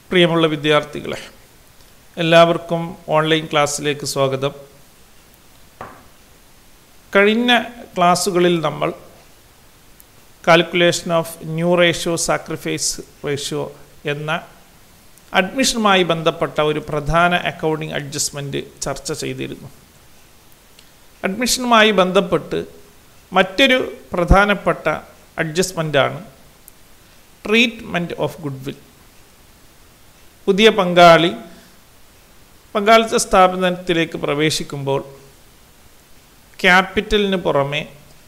പ്രിയമുള്ള വിദ്യാർത്ഥികളെ എല്ലാവർക്കും ഓൺലൈൻ ക്ലാസ്സിലേക്ക് സ്വാഗതം കഴിഞ്ഞ ക്ലാസ്സുകളിൽ നമ്മൾ calculation of new ratio sacrifice ratio എന്ന അഡ്മിഷനുമായി ബന്ധപ്പെട്ട ഒരു പ്രധാന അക്കൗണ്ടിംഗ് അഡ്ജസ്റ്റ്മെൻറ്റ് ചർച്ച ചെയ്തിരുന്നു അഡ്മിഷനുമായി ബന്ധപ്പെട്ട് മറ്റൊരു പ്രധാനപ്പെട്ട അഡ്ജസ്റ്റ്മെൻറ്റാണ് ട്രീറ്റ്മെൻറ്റ് ഓഫ് ഗുഡ്വിൽ പുതിയ പങ്കാളി പങ്കാളിത്ത സ്ഥാപനത്തിലേക്ക് പ്രവേശിക്കുമ്പോൾ ക്യാപിറ്റലിന് പുറമെ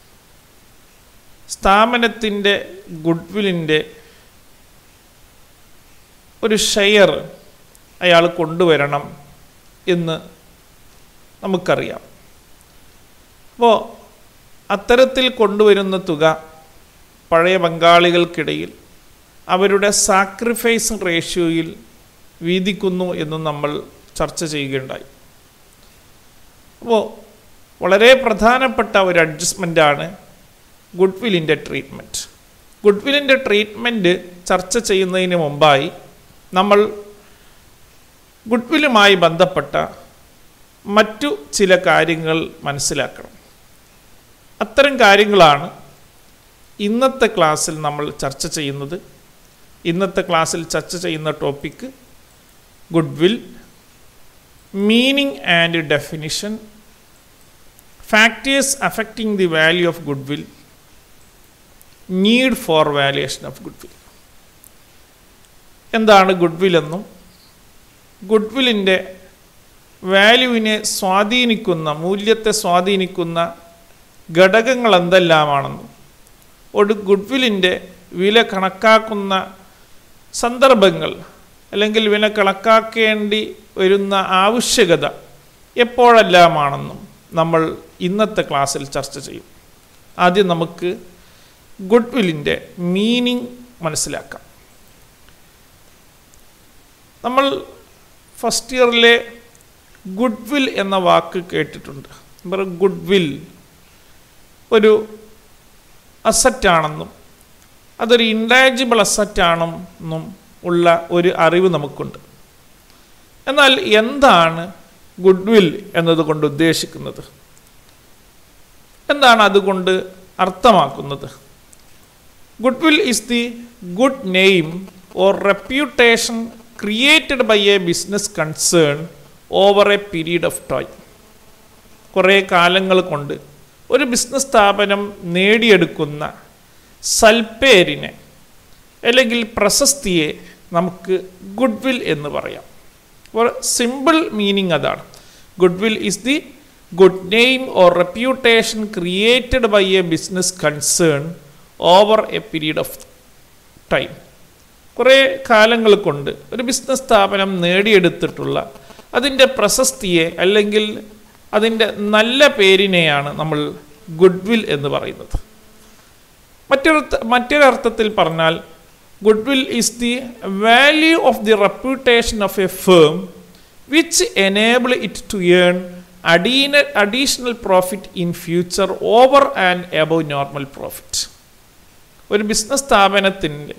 സ്ഥാപനത്തിൻ്റെ ഗുഡ്വില്ലിൻ്റെ ഒരു ഷെയർ അയാൾ കൊണ്ടുവരണം എന്ന് നമുക്കറിയാം അപ്പോൾ അത്തരത്തിൽ കൊണ്ടുവരുന്ന തുക പഴയ പങ്കാളികൾക്കിടയിൽ അവരുടെ സാക്രിഫൈസ് റേഷ്യോയിൽ വീതിക്കുന്നു എന്നും നമ്മൾ ചർച്ച ചെയ്യുകയുണ്ടായി അപ്പോൾ വളരെ പ്രധാനപ്പെട്ട ഒരു അഡ്ജസ്റ്റ്മെൻ്റാണ് ഗുഡ്വില്ലിൻ്റെ ട്രീറ്റ്മെൻറ്റ് ഗുഡ്വില്ലിൻ്റെ ട്രീറ്റ്മെൻറ്റ് ചർച്ച ചെയ്യുന്നതിന് മുമ്പായി നമ്മൾ ഗുഡ്വില്ലുമായി ബന്ധപ്പെട്ട മറ്റു ചില കാര്യങ്ങൾ മനസ്സിലാക്കണം അത്തരം കാര്യങ്ങളാണ് ഇന്നത്തെ ക്ലാസ്സിൽ നമ്മൾ ചർച്ച ചെയ്യുന്നത് ഇന്നത്തെ ക്ലാസ്സിൽ ചർച്ച ചെയ്യുന്ന topic goodwill meaning and definition factors affecting the value of goodwill need for valuation of goodwill എന്താണ് ഗുഡ്വിൽ എന്നും ഗുഡ്വില്ലിൻ്റെ വാല്യൂവിനെ സ്വാധീനിക്കുന്ന മൂല്യത്തെ സ്വാധീനിക്കുന്ന ഘടകങ്ങൾ എന്തെല്ലാമാണെന്നും ഒരു ഗുഡ്വില്ലിൻ്റെ വില കണക്കാക്കുന്ന സന്ദർഭങ്ങൾ അല്ലെങ്കിൽ വില കണക്കാക്കേണ്ടി വരുന്ന ആവശ്യകത എപ്പോഴെല്ലാമാണെന്നും നമ്മൾ ഇന്നത്തെ ക്ലാസ്സിൽ ചർച്ച ചെയ്യും ആദ്യം നമുക്ക് ഗുഡ്വില്ലിൻ്റെ മീനിങ് മനസ്സിലാക്കാം നമ്മൾ ഫസ്റ്റ് ഇയറിലെ ഗുഡ്വിൽ എന്ന വാക്ക് കേട്ടിട്ടുണ്ട് ഗുഡ്വിൽ ഒരു അസറ്റാണെന്നും അതൊരു ഇൻടാജിബിൾ അസറ്റാണെന്നും ഉള്ള ഒരു അറിവ് നമുക്കുണ്ട് എന്നാൽ എന്താണ് ഗുഡ്വിൽ എന്നതുകൊണ്ട് ഉദ്ദേശിക്കുന്നത് എന്താണ് അതുകൊണ്ട് അർത്ഥമാക്കുന്നത് goodwill is the good name or reputation created by a business concern over a period of time കുറേ കാലങ്ങൾ കൊണ്ട് ഒരു ബിസിനസ് സ്ഥാപനം നേടിയെടുക്കുന്ന സൽപ്പേരിനെ അല്ലെങ്കിൽ പ്രശസ്തിയെ നമുക്ക് ഗുഡ്വിൽ എന്ന് പറയാം ഒരു സിമ്പിൾ മീനിങ് അതാണ് goodwill is the good name or reputation created by a business concern over a period of time കുറേ കാലങ്ങൾ കൊണ്ട് ഒരു ബിസിനസ് സ്ഥാപനം നേടിയെടുത്തിട്ടുള്ള അതിൻ്റെ പ്രശസ്തിയെ അല്ലെങ്കിൽ അതിൻ്റെ നല്ല പേരിനെയാണ് നമ്മൾ ഗുഡ്വിൽ എന്ന് പറയുന്നത് മറ്റൊരു മറ്റൊരർത്ഥത്തിൽ പറഞ്ഞാൽ goodwill is the value of the reputation of a firm which enable it to earn അഡീന additional profit in future over and above normal profit ഒരു ബിസിനസ് സ്ഥാപനത്തിൻ്റെ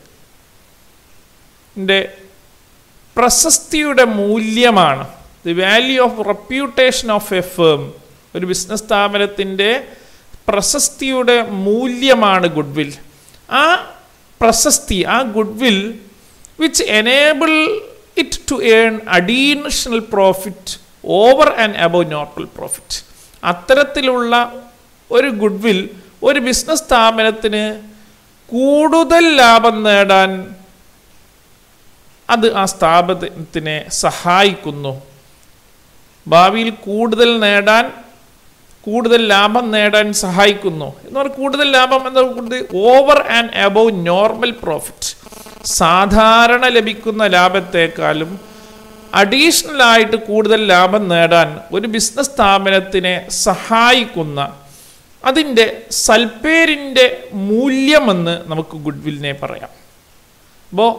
പ്രശസ്തിയുടെ മൂല്യമാണ് the value of reputation of a firm ഒരു business സ്ഥാപനത്തിൻ്റെ പ്രശസ്തിയുടെ മൂല്യമാണ് goodwill ആ പ്രശസ്തി ആ goodwill which enable it to earn additional profit over and above normal profit അത്തരത്തിലുള്ള ഒരു ഗുഡ്വിൽ ഒരു ബിസിനസ് സ്ഥാപനത്തിന് കൂടുതൽ ലാഭം നേടാൻ അത് ആ സ്ഥാപനത്തിനെ സഹായിക്കുന്നു ഭാവിയിൽ കൂടുതൽ നേടാൻ കൂടുതൽ ലാഭം നേടാൻ സഹായിക്കുന്നു എന്ന് പറഞ്ഞാൽ കൂടുതൽ ലാഭം എന്ന കൂടുതൽ over and above normal profit സാധാരണ ലഭിക്കുന്ന ലാഭത്തെക്കാളും അഡീഷണൽ ആയിട്ട് കൂടുതൽ ലാഭം നേടാൻ ഒരു ബിസിനസ് സ്ഥാപനത്തിനെ സഹായിക്കുന്ന അതിൻ്റെ സൽപ്പേരിൻ്റെ മൂല്യമെന്ന് നമുക്ക് ഗുഡ്വില്ലിനെ പറയാം അപ്പോൾ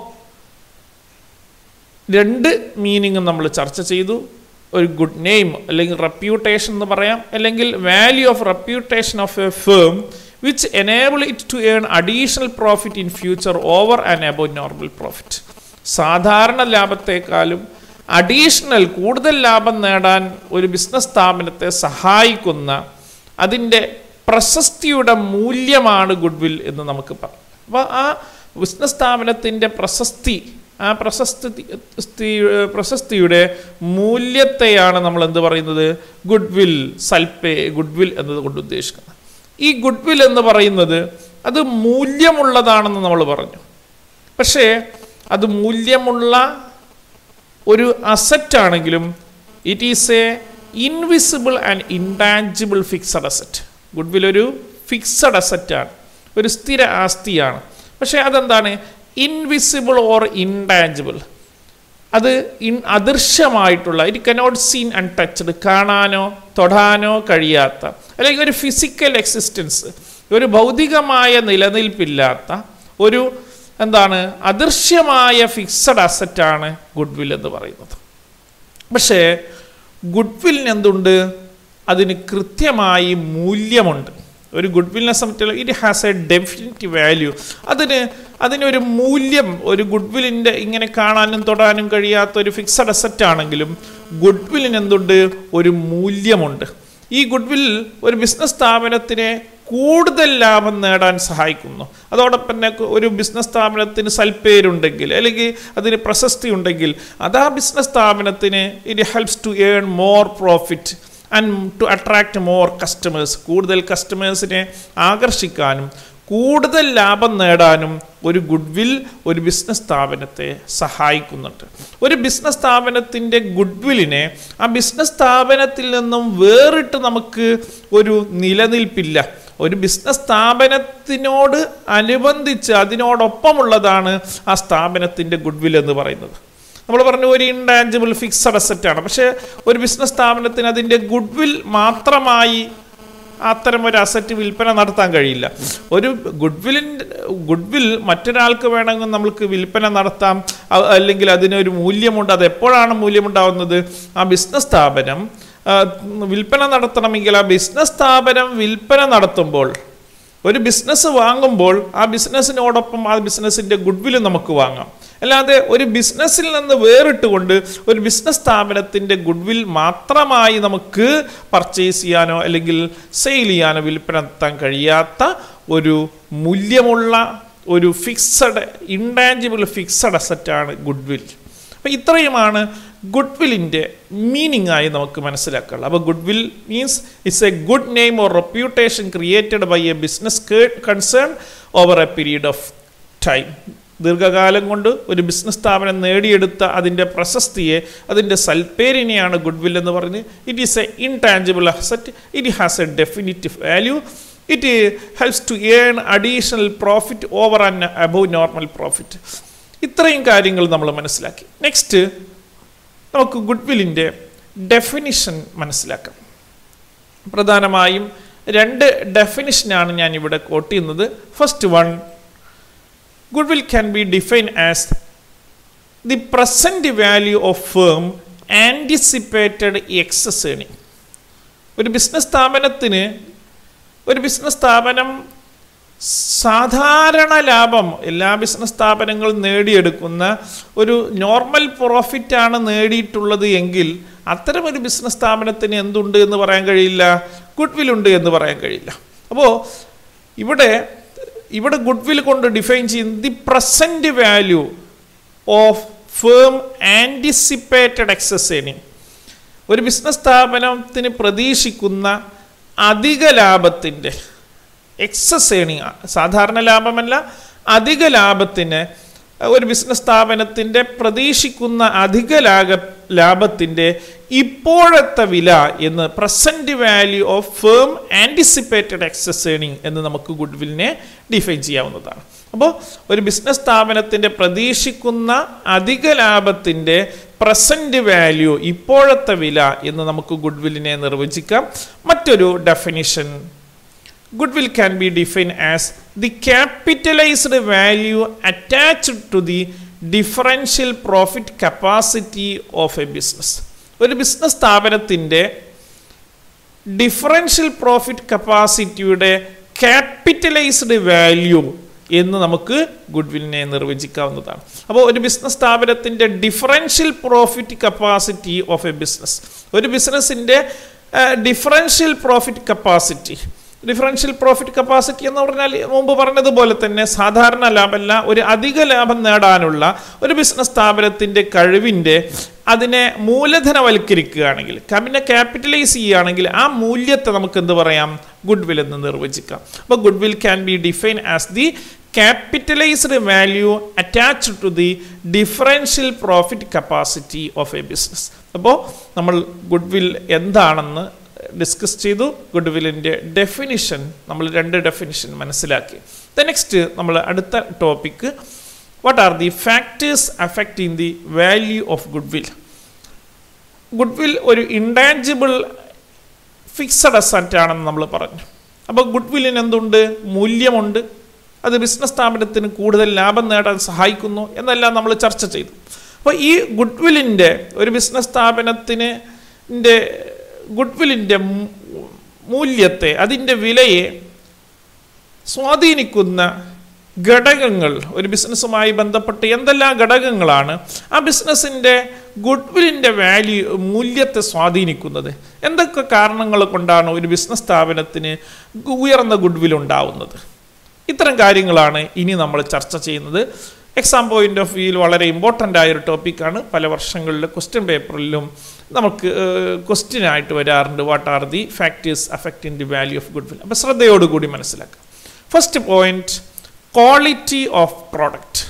രണ്ട് മീനിങ്ങും നമ്മൾ ചർച്ച ചെയ്തു ഒരു ഗുഡ് നെയിം അല്ലെങ്കിൽ റെപ്യൂട്ടേഷൻ എന്ന് പറയാം അല്ലെങ്കിൽ value of reputation of a firm which enable it to earn additional profit in future over and above normal profit സാധാരണ ലാഭത്തെക്കാളും അഡീഷണൽ കൂടുതൽ ലാഭം നേടാൻ ഒരു ബിസിനസ് സ്ഥാപനത്തെ സഹായിക്കുന്ന അതിൻ്റെ പ്രശസ്തിയുടെ മൂല്യമാണ് ഗുഡ്വിൽ എന്ന് നമുക്ക് പറയാം അപ്പോൾ ആ ബിസിനസ് സ്ഥാപനത്തിൻ്റെ പ്രശസ്തി ആ പ്രശസ്തി സ്തി- പ്രശസ്തിയുടെ മൂല്യത്തെയാണ് നമ്മൾ എന്ത് പറയുന്നത് ഗുഡ്വിൽ സൽപ്പേ ഗുഡ്വിൽ എന്നതുകൊണ്ട് ഉദ്ദേശിക്കുന്നത് ഈ ഗുഡ്വിൽ എന്ന് പറയുന്നത് അത് മൂല്യമുള്ളതാണെന്ന് നമ്മൾ പറഞ്ഞു പക്ഷേ അത് മൂല്യമുള്ള ഒരു അസറ്റ് ആണെങ്കിലും it is a invisible and intangible fixed asset goodwill ഒരു ഫിക്സഡ് അസറ്റ് ആണ് ഒരു സ്ഥിര ആസ്തിയാണ് പക്ഷേ അതെന്താണ് ഇൻവിസിബിൾ ഓർ ഇൻടാഞ്ചിബിൾ അത് ഇൻ അദൃശ്യമായിട്ടുള്ള ഇറ്റ് കനോട്ട് സീൻ അൺടച്ച്ഡ് കാണാനോ തൊടാനോ കഴിയാത്ത അല്ലെങ്കിൽ ഒരു ഫിസിക്കൽ എക്സിസ്റ്റൻസ് ഒരു ഭൗതികമായ നിലനിൽപ്പില്ലാത്ത ഒരു എന്താണ് അദൃശ്യമായ ഫിക്സഡ് അസറ്റാണ് ഗുഡ്വിൽ എന്ന് പറയുന്നത് പക്ഷേ ഗുഡ്വില്ലിന് എന്തുണ്ട് അതിന് കൃത്യമായി മൂല്യമുണ്ട് ഒരു ഗുഡ്വില്ലിനെ സംബന്ധിച്ചുള്ള it has a definite value അതിന് അതിനൊരു മൂല്യം ഒരു ഗുഡ്വില്ലിൻ്റെ ഇങ്ങനെ കാണാനും തൊടാനും കഴിയാത്ത ഒരു ഫിക്സഡ് അസറ്റ് ആണെങ്കിലും ഗുഡ്വില്ലിന് എന്തുണ്ട് ഒരു മൂല്യമുണ്ട് ഈ ഗുഡ്വിൽ ഒരു ബിസിനസ് സ്ഥാപനത്തിനെ കൂടുതൽ ലാഭം നേടാൻ സഹായിക്കുന്നു അതോടൊപ്പം തന്നെ ഒരു ബിസിനസ് സ്ഥാപനത്തിന് സൽപ്പേരുണ്ടെങ്കിൽ അല്ലെങ്കിൽ അതിന് പ്രശസ്തി ഉണ്ടെങ്കിൽ അത് ആ ബിസിനസ് സ്ഥാപനത്തിന് it helps to earn more profit and to attract more customers കൂടുതൽ കസ്റ്റമേഴ്സിനെ ആകർഷിക്കാനും കൂടുതൽ ലാഭം നേടാനും ഒരു ഗുഡ്വിൽ ഒരു ബിസിനസ് സ്ഥാപനത്തെ സഹായിക്കുന്നുണ്ട് ഒരു ബിസിനസ് സ്ഥാപനത്തിൻ്റെ ഗുഡ്വില്ലിനെ ആ ബിസിനസ് സ്ഥാപനത്തിൽ നിന്നും വേറിട്ട് നമുക്ക് ഒരു നിലനിൽപ്പില്ല ഒരു ബിസിനസ് സ്ഥാപനത്തിനോട് അനുബന്ധിച്ച് അതിനോടൊപ്പമുള്ളതാണ് ആ സ്ഥാപനത്തിൻ്റെ ഗുഡ്വിൽ എന്ന് പറയുന്നത് നമ്മൾ പറഞ്ഞു ഒരു ഇൻടാഞ്ചിബിൾ ഫിക്സഡ് അസറ്റ് ആണ് പക്ഷേ ഒരു ബിസിനസ് സ്ഥാപനത്തിന് അതിൻ്റെ ഗുഡ്വിൽ മാത്രമായി അത്തരം ഒരു അസറ്റ് വിൽപ്പന നടത്താൻ കഴിയില്ല ഒരു ഗുഡ്വില്ലിൻ്റെ ഗുഡ്വിൽ മറ്റൊരാൾക്ക് വേണമെങ്കിൽ നമുക്ക് വിൽപ്പന നടത്താം അ- അല്ലെങ്കിൽ അതിനൊരു മൂല്യമുണ്ട് അത് എപ്പോഴാണ് മൂല്യമുണ്ടാവുന്നത് ആ ബിസിനസ് സ്ഥാപനം ആ, വിൽപ്പന നടത്തണമെങ്കിൽ ആ ബിസിനസ് സ്ഥാപനം വിൽപ്പന നടത്തുമ്പോൾ ഒരു ബിസിനസ് വാങ്ങുമ്പോൾ ആ ബിസിനസ്സിനോടൊപ്പം ആ ബിസിനസ്സിൻ്റെ ഗുഡ്വിൽ നമുക്ക് വാങ്ങാം അല്ലാതെ ഒരു ബിസിനസ്സിൽ നിന്ന് വേറിട്ടുകൊണ്ട് ഒരു ബിസിനസ് സ്ഥാപനത്തിൻ്റെ ഗുഡ്വിൽ മാത്രമായി നമുക്ക് പർച്ചേസ് ചെയ്യാനോ അല്ലെങ്കിൽ സെയിൽ ചെയ്യാനോ വിൽപ്പന നടത്താൻ കഴിയാത്ത ഒരു മൂല്യമുള്ള ഒരു ഫിക്സഡ് ഇൻടാഞ്ചിബിൾ ഫിക്സഡ് അസറ്റാണ് ഗുഡ്വിൽ അപ്പം ഇത്രയുമാണ് ഗുഡ്വില്ലിൻ്റെ മീനിങ് ആയി നമുക്ക് മനസ്സിലാക്കാനുള്ളത് അപ്പോൾ goodwill means it's a good name or reputation created by a business concern over a period of time ദീർഘകാലം കൊണ്ട് ഒരു ബിസിനസ് സ്ഥാപനം നേടിയെടുത്ത അതിൻ്റെ പ്രശസ്തിയെ അതിൻ്റെ സൽപ്പേരിനെയാണ് ഗുഡ്വിൽ എന്ന് പറഞ്ഞ് it is a intangible asset it has a definite value it helps to earn additional profit over and above normal profit ഇത്രയും കാര്യങ്ങൾ നമ്മൾ മനസ്സിലാക്കി നെക്സ്റ്റ് നമുക്ക് ഗുഡ്വില്ലിൻ്റെ ഡെഫിനിഷൻ മനസ്സിലാക്കാം പ്രധാനമായും രണ്ട് ഡെഫിനിഷനാണ് ഞാൻ ഇവിടെ കോട്ട് ചെയ്യുന്നത് first one goodwill can be define as the present value of firm anticipated excess earning ഒരു ബിസിനസ് സ്ഥാപനത്തിന് ഒരു ബിസിനസ് സ്ഥാപനം സാധാരണ ലാഭം എല്ലാ ബിസിനസ് സ്ഥാപനങ്ങളും നേടിയെടുക്കുന്ന ഒരു നോർമൽ പ്രോഫിറ്റാണ് നേടിയിട്ടുള്ളത് എങ്കിൽ അത്തരം ഒരു ബിസിനസ് സ്ഥാപനത്തിന് എന്തുണ്ട് എന്ന് പറയാൻ കഴിയില്ല ഗുഡ്വിൽ ഉണ്ട് എന്ന് പറയാൻ കഴിയില്ല അപ്പോൾ ഇവിടെ ഇവിടെ ഗുഡ്വിൽ കൊണ്ട് ഡിഫൈൻ ചെയ്യുന്നത് the present value of firm anticipated excess earning ഒരു ബിസിനസ് സ്ഥാപനത്തിന് പ്രതീക്ഷിക്കുന്ന അധിക ലാഭത്തിൻ്റെ എക്സസ് ഏണിങ് സാധാരണ ലാഭമല്ല അധിക ലാഭത്തിന് ഒരു ബിസിനസ് സ്ഥാപനത്തിൻ്റെ പ്രതീക്ഷിക്കുന്ന അധിക ലാഭ ലാഭത്തിൻ്റെ ഇപ്പോഴത്തെ വില എന്ന് present value of firm anticipated excess earning എന്ന് നമുക്ക് ഗുഡ്വില്ലിനെ ഡിഫൈൻ ചെയ്യാവുന്നതാണ് അപ്പോൾ ഒരു ബിസിനസ് സ്ഥാപനത്തിൻ്റെ പ്രതീക്ഷിക്കുന്ന അധിക ലാഭത്തിൻ്റെ പ്രസൻറ്റ് വാല്യൂ ഇപ്പോഴത്തെ വില എന്ന് നമുക്ക് ഗുഡ്വില്ലിനെ നിർവചിക്കാം മറ്റൊരു definition goodwill can be defined as the capitalized value attached to the differential profit capacity of a business ഒരു ബിസിനസ് സ്ഥാപനത്തിൻ്റെ ഡിഫറൻഷ്യൽ പ്രോഫിറ്റ് കപ്പാസിറ്റിയുടെ ക്യാപിറ്റലൈസ്ഡ് വാല്യൂ എന്ന് നമുക്ക് ഗുഡ്വില്ലിനെ നിർവചിക്കാവുന്നതാണ് അപ്പോൾ ഒരു ബിസിനസ് സ്ഥാപനത്തിൻ്റെ differential profit capacity of a business ഒരു ബിസിനസ്സിൻ്റെ differential profit capacity differential profit capacity എന്ന് പറഞ്ഞാൽ മുമ്പ് പറഞ്ഞതുപോലെ തന്നെ സാധാരണ ലാഭമല്ല ഒരു അധിക ലാഭം നേടാനുള്ള ഒരു ബിസിനസ് സ്ഥാപനത്തിൻ്റെ കഴിവിൻ്റെ അതിനെ മൂലധനവൽക്കരിക്കുകയാണെങ്കിൽ കമ്പിനെ ക്യാപിറ്റലൈസ് ചെയ്യുകയാണെങ്കിൽ ആ മൂല്യത്തെ നമുക്ക് എന്ത് പറയാം ഗുഡ് വിൽ എന്ന് നിർവചിക്കാം അപ്പോൾ goodwill can be define as the capitalised value attached to the differential profit capacity of a business അപ്പോൾ നമ്മൾ ഗുഡ് വിൽ എന്താണെന്ന് ഡിസ്കസ് ചെയ്തു ഗുഡ് വില്ലിൻ്റെ ഡെഫിനിഷൻ നമ്മൾ രണ്ട് ഡെഫിനിഷൻ മനസ്സിലാക്കി ദ നെക്സ്റ്റ് നമ്മൾ അടുത്ത topic what are the factors affecting the value of goodwill goodwill ഒരു ഇൻടാഞ്ചിബിൾ ഫിക്സഡ് അസറ്റ് ആണെന്ന് നമ്മൾ പറഞ്ഞു അപ്പോൾ ഗുഡ് വില്ലിന് എന്തുണ്ട് മൂല്യമുണ്ട് അത് ബിസിനസ് സ്ഥാപനത്തിന് കൂടുതൽ ലാഭം നേടാൻ സഹായിക്കുന്നു എന്നെല്ലാം നമ്മൾ ചർച്ച ചെയ്തു അപ്പോൾ ഈ ഗുഡ് വില്ലിൻ്റെ ഒരു ബിസിനസ് സ്ഥാപനത്തിന് ഗുഡ് വില്ലിൻ്റെ മൂല്യത്തെ അതിൻ്റെ വിലയെ സ്വാധീനിക്കുന്ന ഘടകങ്ങൾ ഒരു ബിസിനസ്സുമായി ബന്ധപ്പെട്ട് എന്തെല്ലാം ഘടകങ്ങളാണ് ആ ബിസിനസ്സിൻ്റെ ഗുഡ് വില്ലിൻ്റെ വാല്യൂ മൂല്യത്തെ സ്വാധീനിക്കുന്നത് എന്തൊക്കെ കാരണങ്ങൾ കൊണ്ടാണ് ഒരു ബിസിനസ് സ്ഥാപനത്തിന് ഉയർന്ന ഗുഡ് വിൽ ഉണ്ടാവുന്നത് ഇത്തരം കാര്യങ്ങളാണ് ഇനി നമ്മൾ ചർച്ച ചെയ്യുന്നത് എക്സാം പോയിന്റ് ഓഫ് വ്യൂയിൽ വളരെ ഇമ്പോർട്ടൻ്റ് ആയ ഒരു ടോപ്പിക്കാണ് പല വർഷങ്ങളിൽ ക്വസ്റ്റ്യൻ പേപ്പറിലും നമുക്ക് ക്വസ്റ്റ്യൻ ആയിട്ട് വരാറുണ്ട് what are the factors affecting the value of goodwill അപ്പോൾ ശ്രദ്ധയോടുകൂടി മനസ്സിലാക്കാം first point quality of product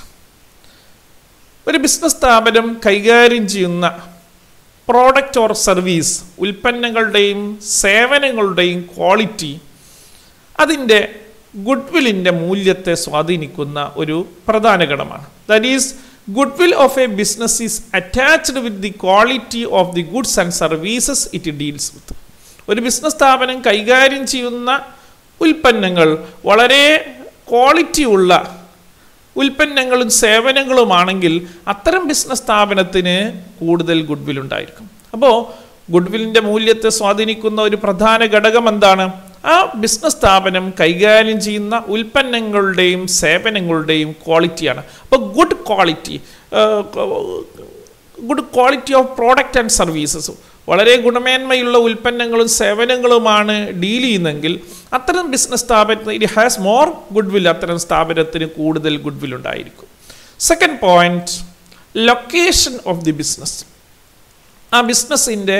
ഒരു ബിസിനസ് സ്ഥാപനം കൈകാര്യം ചെയ്യുന്ന പ്രോഡക്റ്റ് ഓർ സർവീസ് ഉൽപ്പന്നങ്ങളുടെയും സേവനങ്ങളുടെയും ക്വാളിറ്റി അതിൻ്റെ ഗുഡ് വില്ലിൻ്റെ മൂല്യത്തെ സ്വാധീനിക്കുന്ന ഒരു പ്രധാന ഘടകമാണ് that is goodwill of a business is attached with the quality of the goods and services it deals with ഒരു ബിസിനസ് സ്ഥാപനം കൈകാര്യം ചെയ്യുന്ന ഉൽപ്പന്നങ്ങൾ വളരെ ക്വാളിറ്റി ഉള്ള ഉൽപ്പന്നങ്ങളും സേവനങ്ങളുമാണെങ്കിൽ അത്തരം ബിസിനസ് സ്ഥാപനത്തിന് കൂടുതൽ ഗുഡ് വിൽ ഉണ്ടായിരിക്കും അപ്പോൾ ഗുഡ് വില്ലിൻ്റെ മൂല്യത്തെ സ്വാധീനിക്കുന്ന ഒരു പ്രധാന ഘടകം എന്താണ് ആ ബിസിനസ് സ്ഥാപനം കൈകാര്യം ചെയ്യുന്ന ഉൽപ്പന്നങ്ങളുടെയും സേവനങ്ങളുടെയും ക്വാളിറ്റിയാണ് അപ്പോൾ good quality good quality of product and services വളരെ ഗുണമേന്മയുള്ള ഉൽപ്പന്നങ്ങളും സേവനങ്ങളുമാണ് ഡീൽ ചെയ്യുന്നതെങ്കിൽ അത്തരം ബിസിനസ് സ്ഥാപനത്തിന് it has more goodwill അത്തരം സ്ഥാപനത്തിന് കൂടുതൽ ഗുഡ് വിൽ ഉണ്ടായിരിക്കും second point location of the business ആ ബിസിനസ്സിൻ്റെ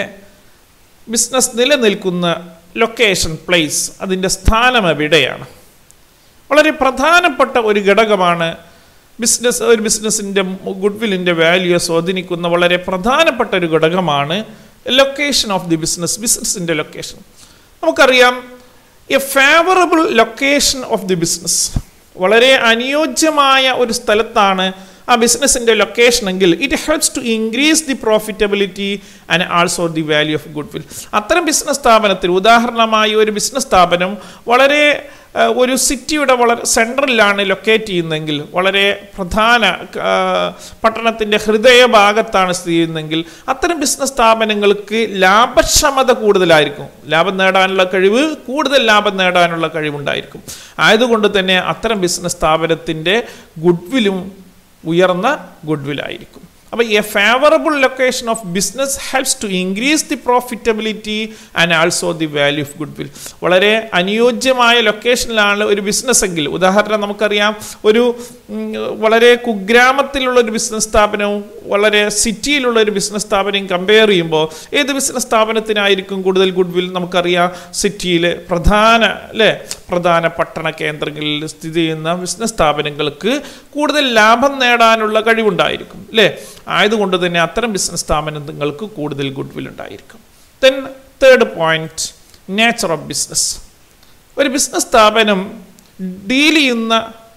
ബിസിനസ് നിലനിൽക്കുന്ന ലൊക്കേഷൻ പ്ലേസ് അതിൻ്റെ സ്ഥാനം എവിടെയാണ് വളരെ പ്രധാനപ്പെട്ട ഒരു ഘടകമാണ് ബിസിനസ് ഒരു ബിസിനസ്സിൻ്റെ ഗുഡ് വില്ലിൻ്റെ വാല്യൂ സ്വാധീനിക്കുന്ന വളരെ പ്രധാനപ്പെട്ട ഒരു ഘടകമാണ് ലൊക്കേഷൻ ഓഫ് ദി ബിസിനസ് ബിസിനസ്സിൻ്റെ ലൊക്കേഷൻ നമുക്കറിയാം a favourable location of the business വളരെ അനുയോജ്യമായ ഒരു സ്ഥലത്താണ് ആ ബിസിനസ്സിൻ്റെ ലൊക്കേഷൻ എങ്കിൽ it helps to increase the profitability and also the value of goodwill അത്തരം ബിസിനസ് സ്ഥാപനത്തിൽ ഉദാഹരണമായി ഒരു ബിസിനസ് സ്ഥാപനം വളരെ ഒരു സിറ്റിയുടെ വളരെ സെൻട്രലിലാണ് ലൊക്കേറ്റ് ചെയ്യുന്നതെങ്കിൽ വളരെ പ്രധാന പട്ടണത്തിൻ്റെ ഹൃദയഭാഗത്താണ് സ്ഥിതി ചെയ്യുന്നതെങ്കിൽ അത്തരം ബിസിനസ് സ്ഥാപനങ്ങൾക്ക് ലാഭക്ഷമത കൂടുതലായിരിക്കും ലാഭം നേടാനുള്ള കഴിവ് കൂടുതൽ ലാഭം നേടാനുള്ള കഴിവുണ്ടായിരിക്കും ആയതുകൊണ്ട് തന്നെ അത്തരം ബിസിനസ് സ്ഥാപനത്തിൻ്റെ ഗുഡ്വിലും ഉയർന്ന ഗുഡ്വിലായിരിക്കും അപ്പോൾ a favourable location of business helps to increase the profitability and also the value of goodwill വളരെ അനുയോജ്യമായ ലൊക്കേഷനിലാണ് ഒരു ബിസിനസ് എങ്കിൽ ഉദാഹരണം നമുക്കറിയാം ഒരു വളരെ കുഗ്രാമത്തിലുള്ള ഒരു ബിസിനസ് സ്ഥാപനവും വളരെ സിറ്റിയിലുള്ള ഒരു ബിസിനസ് സ്ഥാപനവും കമ്പയർ ചെയ്യുമ്പോൾ ഏത് ബിസിനസ് സ്ഥാപനത്തിനായിരിക്കും കൂടുതൽ ഗുഡ് വിൽ നമുക്കറിയാം സിറ്റിയിലെ പ്രധാന അല്ലേ പ്രധാന പട്ടണ കേന്ദ്രങ്ങളിൽ സ്ഥിതി ചെയ്യുന്ന ബിസിനസ് സ്ഥാപനങ്ങൾക്ക് കൂടുതൽ ലാഭം നേടാനുള്ള കഴിവുണ്ടായിരിക്കും അല്ലേ ആയതുകൊണ്ട് തന്നെ അത്തരം ബിസിനസ് സ്ഥാപനങ്ങൾക്ക് കൂടുതൽ ഗുഡ് വിൽ ഉണ്ടായിരിക്കും then third point nature of business ഒരു ബിസിനസ് സ്ഥാപനം ഡീൽ ചെയ്യുന്ന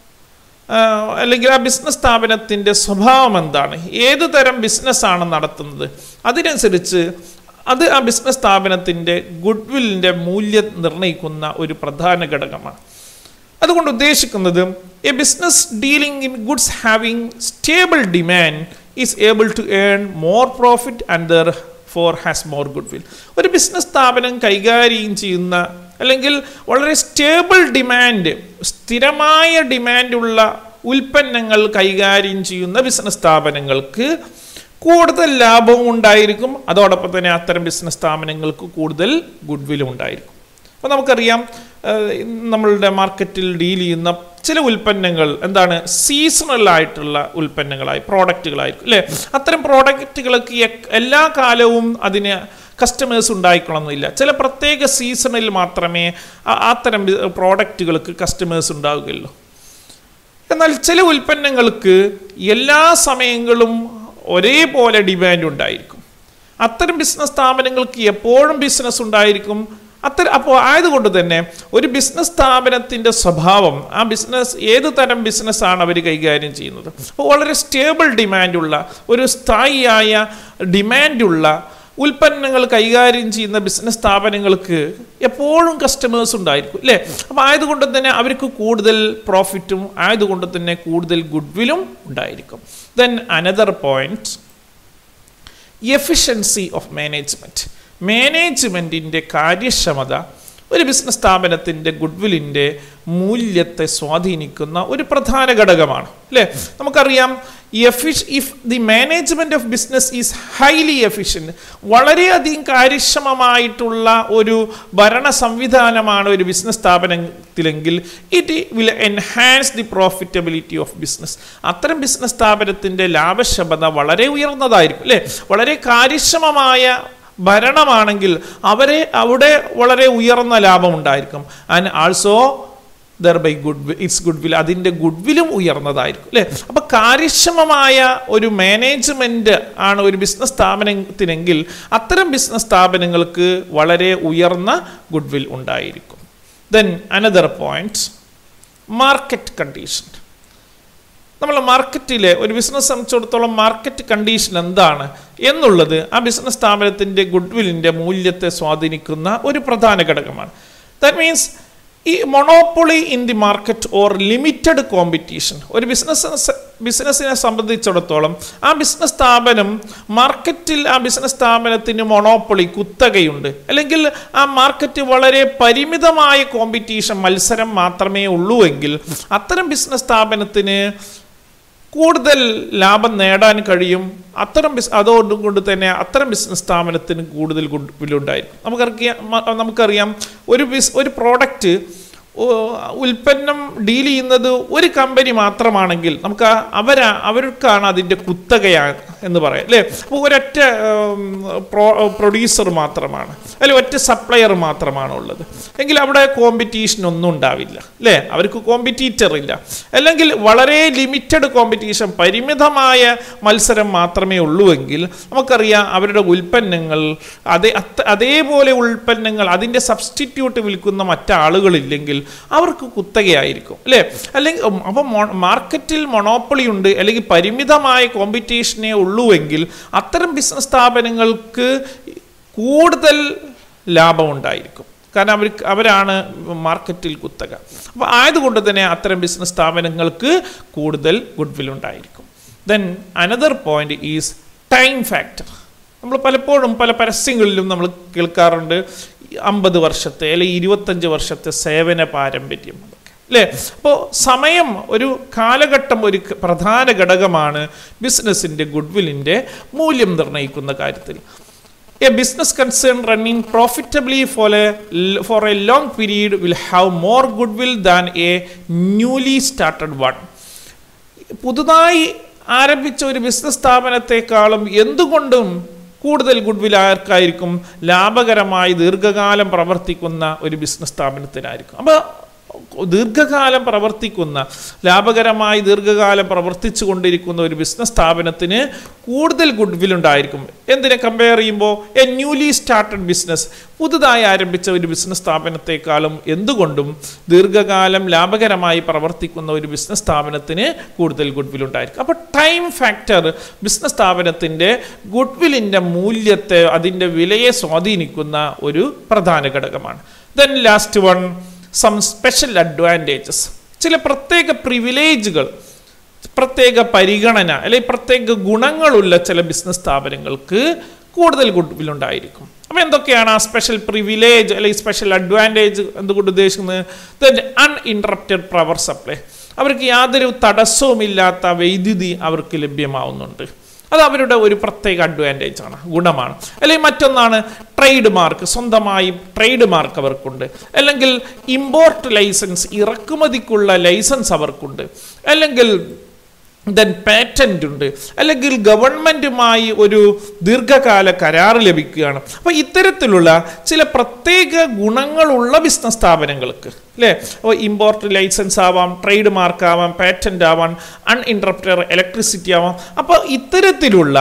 അല്ലെങ്കിൽ ആ ബിസിനസ് സ്ഥാപനത്തിൻ്റെ സ്വഭാവം എന്താണ് ഏത് തരം ബിസിനസ്സാണ് നടത്തുന്നത് അതിനനുസരിച്ച് അത് ആ ബിസിനസ് സ്ഥാപനത്തിൻ്റെ ഗുഡ് വില്ലിൻ്റെ മൂല്യം നിർണ്ണയിക്കുന്ന ഒരു പ്രധാന ഘടകമാണ് അതുകൊണ്ട് ഉദ്ദേശിക്കുന്നത് a business dealing in goods having stable demand is able to earn more profit and therefore has more goodwill ഒരു ബിസിനസ് സ്ഥാപനം കൈകാര്യം ചെയ്യുന്ന അല്ലെങ്കിൽ വളരെ സ്റ്റേബിൾ ഡിമാൻഡ് സ്ഥിരമായ ഡിമാൻഡുള്ള ഉൽപ്പന്നങ്ങൾ കൈകാര്യം ചെയ്യുന്ന ബിസിനസ് സ്ഥാപനങ്ങൾക്ക് കൂടുതൽ ലാഭവും ഉണ്ടായിരിക്കും അതോടൊപ്പം തന്നെ അത്തരം ബിസിനസ് സ്ഥാപനങ്ങൾക്ക് കൂടുതൽ ഗുഡ് വില്ലും ഉണ്ടായിരിക്കും അപ്പോൾ നമുക്കറിയാം ഏഹ്, നമ്മളുടെ മാർക്കറ്റിൽ ഡീൽ ചെയ്യുന്ന ചില ഉൽപ്പന്നങ്ങൾ എന്താണ് സീസണൽ ആയിട്ടുള്ള ഉൽപ്പന്നങ്ങളായി പ്രോഡക്റ്റുകളായിരിക്കും അല്ലേ അത്തരം പ്രോഡക്റ്റുകൾക്ക് എ- എല്ലാ കാലവും അതിന് കസ്റ്റമേഴ്സ് ഉണ്ടായിക്കൊള്ളണമെന്നില്ല ചില പ്രത്യേക സീസണിൽ മാത്രമേ ആ- അത്തരം പ്രോഡക്റ്റുകൾക്ക് കസ്റ്റമേഴ്സ് ഉണ്ടാവുകയുള്ളൂ എന്നാൽ ചില ഉൽപ്പന്നങ്ങൾക്ക് എല്ലാ സമയങ്ങളും ഒരേപോലെ ഡിമാൻഡ് ഉണ്ടായിരിക്കും അത്തരം ബിസിനസ് സ്ഥാപനങ്ങൾക്ക് എപ്പോഴും ബിസിനസ് ഉണ്ടായിരിക്കും അത്തരം അപ്പോൾ ആയതുകൊണ്ട് തന്നെ ഒരു ബിസിനസ് സ്ഥാപനത്തിൻ്റെ സ്വഭാവം ആ ബിസിനസ് ഏത് തരം ബിസിനസ്സാണ് അവർ കൈകാര്യം ചെയ്യുന്നത് അപ്പോൾ വളരെ സ്റ്റേബിൾ ഡിമാൻഡുള്ള ഒരു സ്ഥായിയായ ഡിമാൻഡുള്ള ഉൽപ്പന്നങ്ങൾ കൈകാര്യം ചെയ്യുന്ന ബിസിനസ് സ്ഥാപനങ്ങൾക്ക് എപ്പോഴും കസ്റ്റമേഴ്സ് ഉണ്ടായിരിക്കും അല്ലേ അപ്പോൾ ആയതുകൊണ്ട് തന്നെ അവർക്ക് കൂടുതൽ പ്രോഫിറ്റും ആയതുകൊണ്ട് തന്നെ കൂടുതൽ ഗുഡ് വില്ലും ഉണ്ടായിരിക്കും then another point efficiency of management മാനേജ്മെൻറ്റിൻ്റെ കാര്യക്ഷമത ഒരു ബിസിനസ് സ്ഥാപനത്തിൻ്റെ ഗുഡ്വില്ലിൻ്റെ മൂല്യത്തെ സ്വാധീനിക്കുന്ന ഒരു പ്രധാന ഘടകമാണ് അല്ലേ നമുക്കറിയാം എഫിഷ് if the management of business is highly efficient വളരെയധികം കാര്യക്ഷമമായിട്ടുള്ള ഒരു ഭരണ സംവിധാനമാണ് ഒരു ബിസിനസ് സ്ഥാപനത്തിലെങ്കിൽ it will enhance the profitability of business അത്തരം ബിസിനസ് സ്ഥാപനത്തിൻ്റെ ലാഭക്ഷമത വളരെ ഉയർന്നതായിരിക്കും അല്ലേ വളരെ കാര്യക്ഷമമായ ഭരണമാണെങ്കിൽ അവരെ അവിടെ വളരെ ഉയർന്ന ലാഭം ഉണ്ടായിരിക്കും and also thereby good its goodwill അതിൻ്റെ ഗുഡ് വില്ലും ഉയർന്നതായിരിക്കും അല്ലേ അപ്പോൾ കാര്യക്ഷമമായ ഒരു മാനേജ്മെൻറ്റ് ആണ് ഒരു ബിസിനസ് സ്ഥാപനത്തിനെങ്കിൽ അത്തരം ബിസിനസ് സ്ഥാപനങ്ങൾക്ക് വളരെ ഉയർന്ന ഗുഡ് വിൽ ഉണ്ടായിരിക്കും then another point market condition നമ്മൾ മാർക്കറ്റിലെ ഒരു ബിസിനസ് സംബന്ധിച്ചിടത്തോളം മാർക്കറ്റ് കണ്ടീഷൻ എന്താണ് എന്നുള്ളത് ആ ബിസിനസ് സ്ഥാപനത്തിൻ്റെ ഗുഡ്വില്ലിൻ്റെ മൂല്യത്തെ സ്വാധീനിക്കുന്ന ഒരു പ്രധാന ഘടകമാണ് ദാറ്റ് മീൻസ് ഈ monopoly in the market or limited competition ഒരു ബിസിനസ് ബിസിനസ്സിനെ സംബന്ധിച്ചിടത്തോളം ആ ബിസിനസ് സ്ഥാപനം മാർക്കറ്റിൽ ആ ബിസിനസ് സ്ഥാപനത്തിന് മൊണോപ്പൊളി കുത്തകയുണ്ട് അല്ലെങ്കിൽ ആ മാർക്കറ്റ് വളരെ പരിമിതമായ കോമ്പറ്റീഷൻ മത്സരം മാത്രമേ ഉള്ളൂ എങ്കിൽ അത്തരം ബിസിനസ് സ്ഥാപനത്തിന് കൂടുതൽ ലാഭം നേടാൻ കഴിയും അത്തരം ബിസ് അതുകൊണ്ട് തന്നെ അത്തരം ബിസിനസ് സ്ഥാപനത്തിന് കൂടുതൽ ഗുഡ് വില്ലുണ്ടായിരിക്കും നമുക്കറിയാം മ- നമുക്കറിയാം ഒരു ബിസ് ഒരു പ്രോഡക്റ്റ് ഉൽപ്പന്നം ഡീൽ ചെയ്യുന്നത് ഒരു കമ്പനി മാത്രമാണെങ്കിൽ നമുക്ക് ആ- അവരാ അവർക്കാണ് അതിൻ്റെ കുത്തകയാ എന്ന് പറയാം അല്ലേ അപ്പോൾ ഒരൊറ്റ പ്രൊഡ്യൂസർ മാത്രമാണ് അല്ലെങ്കിൽ ഒറ്റ സപ്ലയർ മാത്രമാണ് ഉള്ളത് എങ്കിൽ അവിടെ കോമ്പറ്റീഷൻ ഒന്നും ഉണ്ടാവില്ല അല്ലേ അവർക്ക് കോമ്പറ്റീറ്റർ ഇല്ല അല്ലെങ്കിൽ വളരെ ലിമിറ്റഡ് കോമ്പറ്റീഷൻ പരിമിതമായ മത്സരം മാത്രമേ ഉള്ളൂ എങ്കിൽ നമുക്കറിയാം അവരുടെ ഉൽപ്പന്നങ്ങൾ അതേ അത്ത- അതേപോലെ ഉൽപ്പന്നങ്ങൾ അതിൻ്റെ സബ്സ്റ്റിറ്റ്യൂട്ട് വിൽക്കുന്ന മറ്റാളുകളില്ലെങ്കിൽ അവർക്ക് കുത്തകയായിരിക്കും അല്ലേ അല്ലെങ്കിൽ ഉം, അപ്പം മൊ- മാർക്കറ്റിൽ മൊണോപ്പൊളി ഉണ്ട് അല്ലെങ്കിൽ പരിമിതമായ കോമ്പറ്റീഷനേ ഉള്ളൂ എങ്കിൽ അത്തരം ബിസിനസ് സ്ഥാപനങ്ങൾക്ക് കൂടുതൽ ലാഭമുണ്ടായിരിക്കും കാരണം അവർക്ക് അവരാണ് മാർക്കറ്റിൽ കുത്തക അപ്പോൾ ആയതുകൊണ്ട് തന്നെ അത്തരം ബിസിനസ് സ്ഥാപനങ്ങൾക്ക് കൂടുതൽ ഗുഡ് വിൽ ഉണ്ടായിരിക്കും then another point is time factor നമ്മൾ പലപ്പോഴും പല പരസ്യങ്ങളിലും നമ്മൾ കേൾക്കാറുണ്ട് അമ്പത് വർഷത്തെ അല്ലെങ്കിൽ ഇരുപത്തഞ്ച് വർഷത്തെ സേവന പാരമ്പര്യം അതൊക്കെ അല്ലേ അപ്പോൾ സമയം ഒരു കാലഘട്ടം ഒരു ക- പ്രധാന ഘടകമാണ് ബിസിനസ്സിൻ്റെ ഗുഡ്വില്ലിൻ്റെ മൂല്യം നിർണ്ണയിക്കുന്ന കാര്യത്തിൽ a business concern running profitably for a for a long period will have more goodwill than a newly started one പുതുതായി ആരംഭിച്ച ഒരു ബിസിനസ് സ്ഥാപനത്തെക്കാളും എന്തുകൊണ്ടും കൂടുതൽ ഗുഡ് വിൽ ആർക്കായിരിക്കും ലാഭകരമായി ദീർഘകാലം പ്രവർത്തിക്കുന്ന ഒരു ബിസിനസ് സ്ഥാപനത്തിനായിരിക്കും അപ്പോൾ ദീർഘകാലം പ്രവർത്തിക്കുന്ന ലാഭകരമായി ദീർഘകാലം പ്രവർത്തിച്ചു കൊണ്ടിരിക്കുന്ന ഒരു ബിസിനസ് സ്ഥാപനത്തിന് കൂടുതൽ ഗുഡ് വിൽ ഉണ്ടായിരിക്കും എന്തിനെ കമ്പയർ ചെയ്യുമ്പോൾ എ ന്യൂലി സ്റ്റാർട്ടഡ് ബിസിനസ് പുതുതായി ആരംഭിച്ച ഒരു ബിസിനസ് സ്ഥാപനത്തെക്കാളും എന്തുകൊണ്ടും ദീർഘകാലം ലാഭകരമായി പ്രവർത്തിക്കുന്ന ഒരു ബിസിനസ് സ്ഥാപനത്തിന് കൂടുതൽ ഗുഡ് വിൽ ഉണ്ടായിരിക്കും അപ്പോൾ ടൈം ഫാക്ടർ ബിസിനസ് സ്ഥാപനത്തിൻ്റെ ഗുഡ് വില്ലിൻ്റെ മൂല്യത്തെ അതിൻ്റെ വിലയെ സ്വാധീനിക്കുന്ന ഒരു പ്രധാന ഘടകമാണ് then last one some special advantages ചില പ്രത്യേക പ്രിവിലേജുകൾ പ്രത്യേക പരിഗണന അല്ലെങ്കിൽ പ്രത്യേക ഗുണങ്ങളുള്ള ചില ബിസിനസ് സ്ഥാപനങ്ങൾക്ക് കൂടുതൽ ഗുഡ് വിൽ ഉണ്ടായിരിക്കും അപ്പോൾ എന്തൊക്കെയാണ് ആ സ്പെഷ്യൽ പ്രിവിലേജ് അല്ലെങ്കിൽ സ്പെഷ്യൽ അഡ്വാൻറ്റേജ് എന്തുകൊണ്ട് ഉദ്ദേശിക്കുന്നത് അൺഇൻറ്ററപ്റ്റഡ് പവർ സപ്ലൈ അവർക്ക് യാതൊരു തടസ്സവുമില്ലാത്ത വൈദ്യുതി അവർക്ക് ലഭ്യമാവുന്നുണ്ട് അത് അവരുടെ ഒരു പ്രത്യേക അഡ്വാൻറ്റേജ് ആണ് ഗുണമാണ് അല്ലെങ്കിൽ മറ്റൊന്നാണ് ട്രേഡ് മാർക്ക് സ്വന്തമായി ട്രേഡ് മാർക്ക് അവർക്കുണ്ട് അല്ലെങ്കിൽ ഇമ്പോർട്ട് ലൈസൻസ് ഇറക്കുമതിക്കുള്ള ലൈസൻസ് അവർക്കുണ്ട് അല്ലെങ്കിൽ ദെൻ പാറ്റൻ്റ് ഉണ്ട് അല്ലെങ്കിൽ ഗവൺമെൻറ്റുമായി ഒരു ദീർഘകാല കരാർ ലഭിക്കുകയാണ് അപ്പോൾ ഇത്തരത്തിലുള്ള ചില പ്രത്യേക ഗുണങ്ങളുള്ള ബിസിനസ് സ്ഥാപനങ്ങൾക്ക് അല്ലേ അപ്പോൾ ഇമ്പോർട്ട് ലൈസൻസ് ആവാം ട്രേഡ് മാർക്ക് ആവാം പാറ്റൻ്റ് ആവാം അൺഇൻട്രപ്റ്റർ ഇലക്ട്രിസിറ്റി ആവാം അപ്പോൾ ഇത്തരത്തിലുള്ള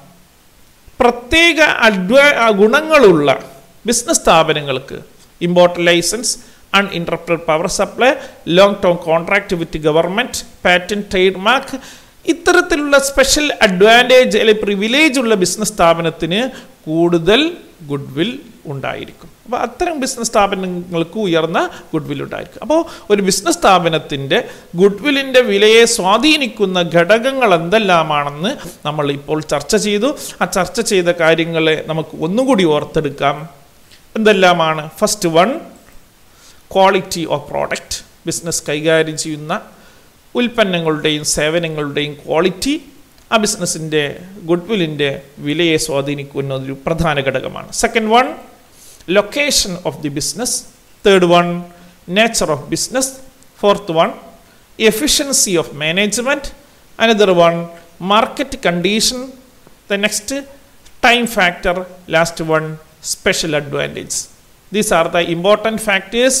പ്രത്യേക അഡ്വാ ഗുണങ്ങളുള്ള ബിസിനസ് സ്ഥാപനങ്ങൾക്ക് import licence uninterrupted power supply long term contract with government patent trade mark ഇത്തരത്തിലുള്ള സ്പെഷ്യൽ അഡ്വാൻറ്റേജ് അല്ലെങ്കിൽ പ്രിവിലേജ് ഉള്ള ബിസിനസ് സ്ഥാപനത്തിന് കൂടുതൽ ഗുഡ് വിൽ ഉണ്ടായിരിക്കും അപ്പോൾ അത്തരം ബിസിനസ് സ്ഥാപനങ്ങൾക്ക് ഉയർന്ന ഗുഡ് വിൽ ഉണ്ടായിരിക്കും അപ്പോൾ ഒരു ബിസിനസ് സ്ഥാപനത്തിൻ്റെ ഗുഡ് വില്ലിൻ്റെ വിലയെ സ്വാധീനിക്കുന്ന ഘടകങ്ങൾ എന്തെല്ലാമാണെന്ന് നമ്മൾ ഇപ്പോൾ ചർച്ച ചെയ്തു ആ ചർച്ച ചെയ്ത കാര്യങ്ങളെ നമുക്ക് ഒന്നുകൂടി ഓർത്തെടുക്കാം എന്തെല്ലാമാണ് first one quality of product business കൈകാര്യം ചെയ്യുന്ന ഉൽപ്പന്നങ്ങളുടെയും സേവനങ്ങളുടെയും ക്വാളിറ്റി ആ ബിസിനസ്സിൻ്റെ ഗുഡ് വില്ലിൻ്റെ വിലയെ സ്വാധീനിക്കുന്ന ഒരു പ്രധാന ഘടകമാണ് second one location of the business third one nature of business fourth one efficiency of management another one market condition the next time factor last one special advantage these are the important factors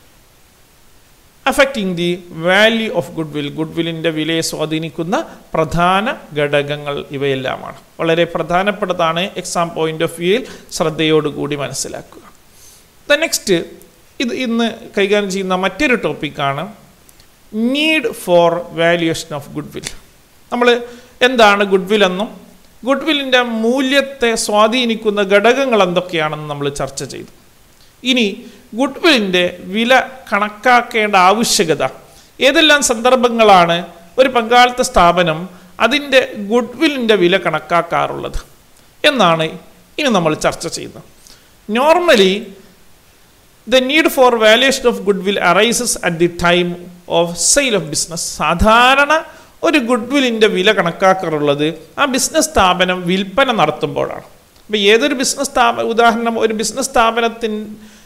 affecting the value of goodwill ഗുഡ് വില്ലിൻ്റെ വിലയെ സ്വാധീനിക്കുന്ന പ്രധാന ഘടകങ്ങൾ ഇവയെല്ലാമാണ് വളരെ പ്രധാനപ്പെട്ടതാണ് exam point of വ്യൂയിൽ ശ്രദ്ധയോടുകൂടി മനസ്സിലാക്കുക ദ നെക്സ്റ്റ് ഇത് ഇന്ന് കൈകാര്യം ചെയ്യുന്ന മറ്റൊരു ടോപ്പിക്കാണ് need for valuation of goodwill നമ്മൾ എന്താണ് ഗുഡ് വിൽ എന്നും ഗുഡ് വില്ലിൻ്റെ മൂല്യത്തെ സ്വാധീനിക്കുന്ന ഘടകങ്ങൾ എന്തൊക്കെയാണെന്ന് നമ്മൾ ചർച്ച ചെയ്തു ഇനി ഗുഡ് വില്ലിൻ്റെ വില കണക്കാക്കേണ്ട ആവശ്യകത ഏതെല്ലാം സന്ദർഭങ്ങളാണ് ഒരു പങ്കാളിത്ത സ്ഥാപനം അതിൻ്റെ ഗുഡ് വില്ലിൻ്റെ വില കണക്കാക്കാറുള്ളത് എന്നാണ് ഇനി നമ്മൾ ചർച്ച ചെയ്യുന്നത് normally the need for valuation of goodwill arises at the time of sale of business സാധാരണ ഒരു ഗുഡ് വില്ലിൻ്റെ വില കണക്കാക്കാറുള്ളത് ആ ബിസിനസ് സ്ഥാപനം വിൽപ്പന നടത്തുമ്പോഴാണ് അപ്പോൾ ഏതൊരു ബിസിനസ് സ്ഥാപ ഉദാഹരണം ഒരു ബിസിനസ് സ്ഥാപനത്തിന്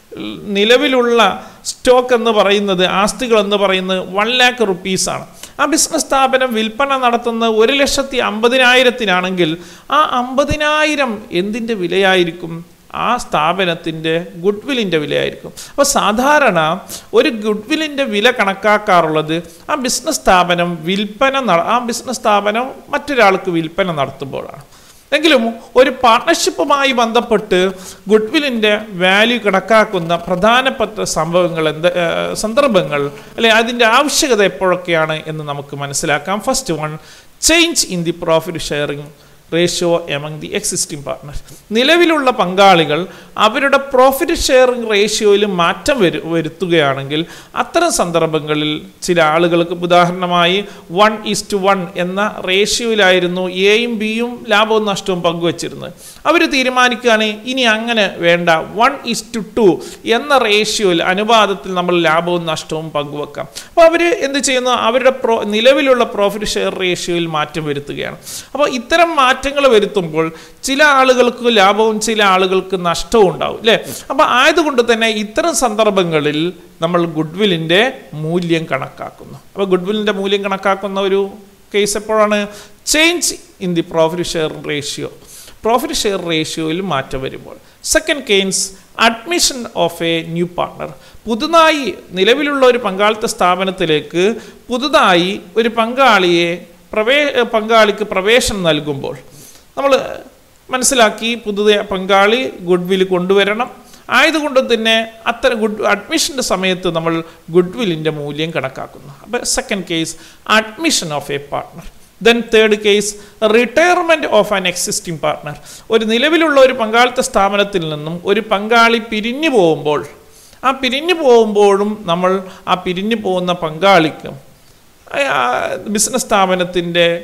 നിലവിലുള്ള സ്റ്റോക്ക് എന്ന് പറയുന്നത് ആസ്തികൾ എന്ന് പറയുന്നത് വൺ ലാക്ക് റുപ്പീസാണ് ആ ബിസിനസ് സ്ഥാപനം വിൽപ്പന നടത്തുന്ന ഒരു ലക്ഷത്തി അമ്പതിനായിരത്തിനാണെങ്കിൽ ആ അമ്പതിനായിരം എന്തിൻ്റെ വിലയായിരിക്കും ആ സ്ഥാപനത്തിൻ്റെ ഗുഡ് വില്ലിൻ്റെ വിലയായിരിക്കും അപ്പോൾ സാധാരണ ഒരു ഗുഡ് വില്ലിൻ്റെ വില കണക്കാക്കാറുള്ളത് ആ ബിസിനസ് സ്ഥാപനം വിൽപ്പന നട ആ ബിസിനസ് സ്ഥാപനം മറ്റൊരാൾക്ക് വിൽപ്പന നടത്തുമ്പോഴാണ് എങ്കിലും ഒരു പാർട്ട്ണർഷിപ്പുമായി ബന്ധപ്പെട്ട് ഗുഡ് വില്ലിൻ്റെ വാല്യൂ കണക്കാക്കുന്ന പ്രധാനപ്പെട്ട സംഭവങ്ങൾ എന്ത് സന്ദർഭങ്ങൾ അല്ലെ അതിൻ്റെ ആവശ്യകത എപ്പോഴൊക്കെയാണ് എന്ന് നമുക്ക് മനസ്സിലാക്കാം first one change in the profit sharing ratio among the existing partner നിലവിലുള്ള പങ്കാളികൾ അവരുടെ പ്രോഫിറ്റ് ഷെയറിംഗ് റേഷ്യോയിൽ മാറ്റം വരു വരുത്തുകയാണെങ്കിൽ അത്തരം സന്ദർഭങ്ങളിൽ ചില ആളുകൾക്ക് ഉദാഹരണമായി വൺ ഈസ്റ്റ് വൺ എന്ന റേഷ്യോയിലായിരുന്നു എയും ബിയും ലാഭവും നഷ്ടവും പങ്കുവച്ചിരുന്നത് അവർ തീരുമാനിക്കുകയാണ് ഇനി അങ്ങനെ വേണ്ട വൺ ഈസ്റ്റ് ടു എന്ന റേഷ്യോയിൽ അനുപാതത്തിൽ നമ്മൾ ലാഭവും നഷ്ടവും പങ്കുവെക്കാം അപ്പോൾ അവർ എന്ത് ചെയ്യുന്നു അവരുടെ പ്രോ നിലവിലുള്ള പ്രോഫിറ്റ് ഷെയർ റേഷ്യോയിൽ മാറ്റം വരുത്തുകയാണ് അപ്പോൾ ഇത്തരം മാറ്റങ്ങൾ വരുത്തുമ്പോൾ ചില ആളുകൾക്ക് ലാഭവും ചില ആളുകൾക്ക് നഷ്ടവും ഉണ്ടാവും അല്ലേ അപ്പോൾ ആയതുകൊണ്ട് തന്നെ ഇത്തരം സന്ദർഭങ്ങളിൽ നമ്മൾ ഗുഡ് വില്ലിൻ്റെ മൂല്യം കണക്കാക്കുന്നു അപ്പോൾ ഗുഡ് വില്ലിൻ്റെ മൂല്യം കണക്കാക്കുന്ന ഒരു കേസ് എപ്പോഴാണ് change in the profit share ratio profit share റേഷ്യോയിൽ മാറ്റം വരുമ്പോൾ second case admission of a new partner പുതുതായി നിലവിലുള്ള ഒരു പങ്കാളിത്ത സ്ഥാപനത്തിലേക്ക് പുതുതായി ഒരു പങ്കാളിയെ പ്രവേ പങ്കാളിക്ക് പ്രവേശനം നൽകുമ്പോൾ നമ്മൾ മനസ്സിലാക്കി പുതിയ പങ്കാളി ഗുഡ് വിൽ കൊണ്ടുവരണം ആയതുകൊണ്ട് തന്നെ അത്തരം ഗുഡ് അഡ്മിഷൻ്റെ സമയത്ത് നമ്മൾ ഗുഡ് വില്ലിൻ്റെ മൂല്യം കണക്കാക്കുന്നു അപ്പോൾ second case admission of a partner then third case retirement of an existing partner ഒരു നിലവിലുള്ള ഒരു പങ്കാളിത്ത സ്ഥാപനത്തിൽ നിന്നും ഒരു പങ്കാളി പിരിഞ്ഞു പോകുമ്പോൾ ആ പിരിഞ്ഞു പോകുമ്പോഴും നമ്മൾ ആ പിരിഞ്ഞു പോകുന്ന പങ്കാളിക്കും ബിസിനസ് സ്ഥാപനത്തിൻ്റെ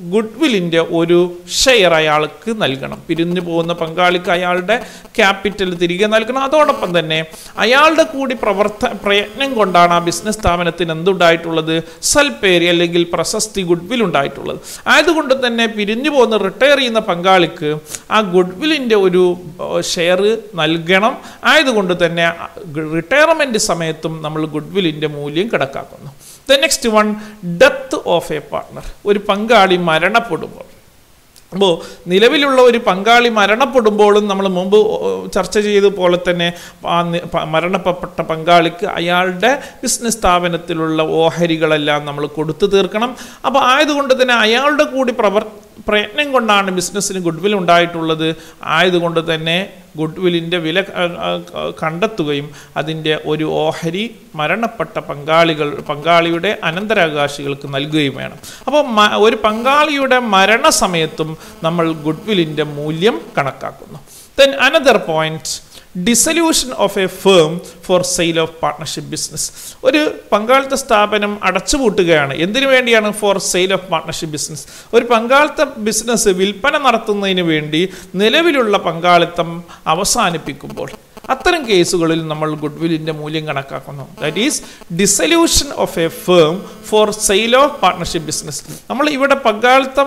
ഗുഡ്വില്ലിൻ്റെ ഒരു ഷെയർ അയാൾക്ക് നൽകണം പിരിഞ്ഞു പോകുന്ന പങ്കാളിക്ക് അയാളുടെ ക്യാപിറ്റൽ തിരികെ നൽകണം അതോടൊപ്പം തന്നെ അയാളുടെ കൂടി പ്രവർത്ത പ്രയത്നം കൊണ്ടാണ് ആ ബിസിനസ് സ്ഥാപനത്തിന് എന്തുണ്ടായിട്ടുള്ളത് സൽപ്പേര് അല്ലെങ്കിൽ പ്രശസ്തി ഗുഡ്വിൽ ഉണ്ടായിട്ടുള്ളത് ആയതുകൊണ്ട് തന്നെ പിരിഞ്ഞു പോകുന്ന റിട്ടയർ ചെയ്യുന്ന പങ്കാളിക്ക് ആ ഗുഡ്വില്ലിൻ്റെ ഒരു ഷെയർ നൽകണം ആയതുകൊണ്ട് തന്നെ റിട്ടയർമെൻറ്റ് സമയത്തും നമ്മൾ ഗുഡ്വില്ലിൻ്റെ മൂല്യം കണക്കാക്കുന്നു the next one death of a partner ഒരു പങ്കാളി മരണപ്പെടുമ്പോൾ അപ്പോൾ നിലവിലുള്ള ഒരു പങ്കാളി മരണപ്പെടുമ്പോഴും നമ്മൾ മുമ്പ് ചർച്ച ചെയ്ത പോലെ തന്നെ ആ നി- പ- മരണപ്പെട്ട പങ്കാളിക്ക് അയാളുടെ ബിസിനസ് സ്ഥാപനത്തിലുള്ള ഓഹരികളെല്ലാം നമ്മൾ കൊടുത്തു തീർക്കണം അപ്പോൾ ആയതുകൊണ്ട് തന്നെ അയാളുടെ കൂടി പ്രവർ പ്രയത്നം കൊണ്ടാണ് ബിസിനസ്സിന് ഗുഡ്വിൽ ഉണ്ടായിട്ടുള്ളത് ആയതുകൊണ്ട് തന്നെ ഗുഡ്വില്ലിൻ്റെ വില ക- ആ, കണ്ടെത്തുകയും അതിൻ്റെ ഒരു ഓഹരി മരണപ്പെട്ട പങ്കാളികൾ പങ്കാളിയുടെ അനന്തരാവകാശികൾക്ക് നൽകുകയും വേണം അപ്പോൾ മ- ഒരു പങ്കാളിയുടെ മരണസമയത്തും നമ്മൾ ഗുഡ്വില്ലിൻ്റെ മൂല്യം കണക്കാക്കുന്നു then another point dissolution of a firm for sale of partnership business ഒരു പങ്കാളിത്ത സ്ഥാപനം അടച്ചുപൂട്ടുകയാണ് എന്തിനു വേണ്ടിയാണ് for sale of partnership business ഒരു പങ്കാളിത്ത ബിസിനസ് വിൽപ്പന നടത്തുന്നതിന് വേണ്ടി നിലവിലുള്ള പങ്കാളിത്തം അവസാനിപ്പിക്കുമ്പോൾ അത്തരം കേസുകളിൽ നമ്മൾ ഗുഡ്വില്ലിൻ്റെ മൂല്യം കണക്കാക്കുന്നു that is dissolution of a firm for sale of partnership business നമ്മൾ ഇവിടെ പങ്കാളിത്തം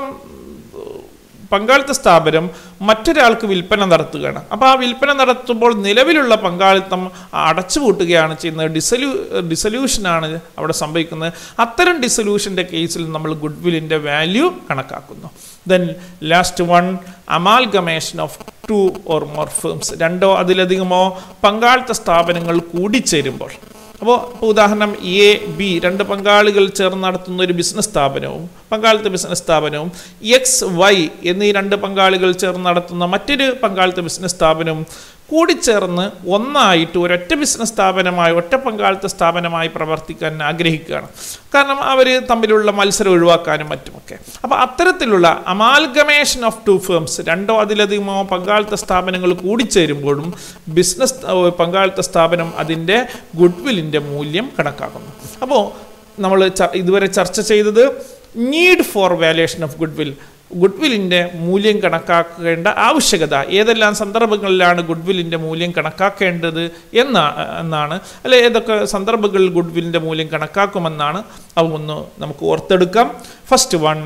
പങ്കാളിത്ത സ്ഥാപനം മറ്റൊരാൾക്ക് വിൽപ്പന നടത്തുകയാണ് അപ്പോൾ ആ വിൽപ്പന നടത്തുമ്പോൾ നിലവിലുള്ള പങ്കാളിത്തം അടച്ചുപൂട്ടുകയാണ് ചെയ്യുന്നത് ഡിസല്യൂ ഡിസല്യൂഷനാണ് അവിടെ സംഭവിക്കുന്നത് അത്തരം ഡിസല്യൂഷൻ്റെ കേസിൽ നമ്മൾ ഗുഡ്വില്ലിൻ്റെ വാല്യൂ കണക്കാക്കുന്നു then last one amalgamation of two or more firms രണ്ടോ അതിലധികമോ പങ്കാളിത്ത സ്ഥാപനങ്ങൾ കൂടിച്ചേരുമ്പോൾ അപ്പോൾ ഉദാഹരണം എ ബി രണ്ട് പങ്കാളികൾ ചേർന്ന് നടത്തുന്ന ഒരു ബിസിനസ് സ്ഥാപനവും പങ്കാളിത്ത ബിസിനസ് സ്ഥാപനവും എക്സ് വൈ എന്നീ രണ്ട് പങ്കാളികൾ ചേർന്ന് നടത്തുന്ന മറ്റൊരു പങ്കാളിത്ത ബിസിനസ് സ്ഥാപനവും കൂടിച്ചേർന്ന് ഒന്നായിട്ട് ഒരൊറ്റ ബിസിനസ് സ്ഥാപനമായി ഒറ്റ പങ്കാളിത്ത സ്ഥാപനമായി പ്രവർത്തിക്കാൻ ആഗ്രഹിക്കുകയാണ് കാരണം അവർ തമ്മിലുള്ള മത്സരം ഒഴിവാക്കാനും മറ്റുമൊക്കെ അപ്പോൾ അത്തരത്തിലുള്ള അമാൽഗമേഷൻ ഓഫ് ടു ഫേംസ് രണ്ടോ അതിലധികമോ പങ്കാളിത്ത സ്ഥാപനങ്ങൾ കൂടിച്ചേരുമ്പോഴും ബിസിനസ് പങ്കാളിത്ത സ്ഥാപനം അതിൻ്റെ ഗുഡ്വില്ലിൻ്റെ മൂല്യം കണക്കാക്കുന്നു അപ്പോൾ നമ്മൾ ഇതുവരെ ചർച്ച ചെയ്തത് need for valuation of goodwill ഗുഡ്വില്ലിൻ്റെ മൂല്യം കണക്കാക്കേണ്ട ആവശ്യകത ഏതെല്ലാം സന്ദർഭങ്ങളിലാണ് ഗുഡ്വില്ലിൻ്റെ മൂല്യം കണക്കാക്കേണ്ടത് എന്നാ എന്നാണ് അല്ലെ ഏതൊക്കെ സന്ദർഭങ്ങളിൽ ഗുഡ്വില്ലിൻ്റെ മൂല്യം കണക്കാക്കുമെന്നാണ് അവ ഒന്ന് നമുക്ക് ഓർത്തെടുക്കാം first one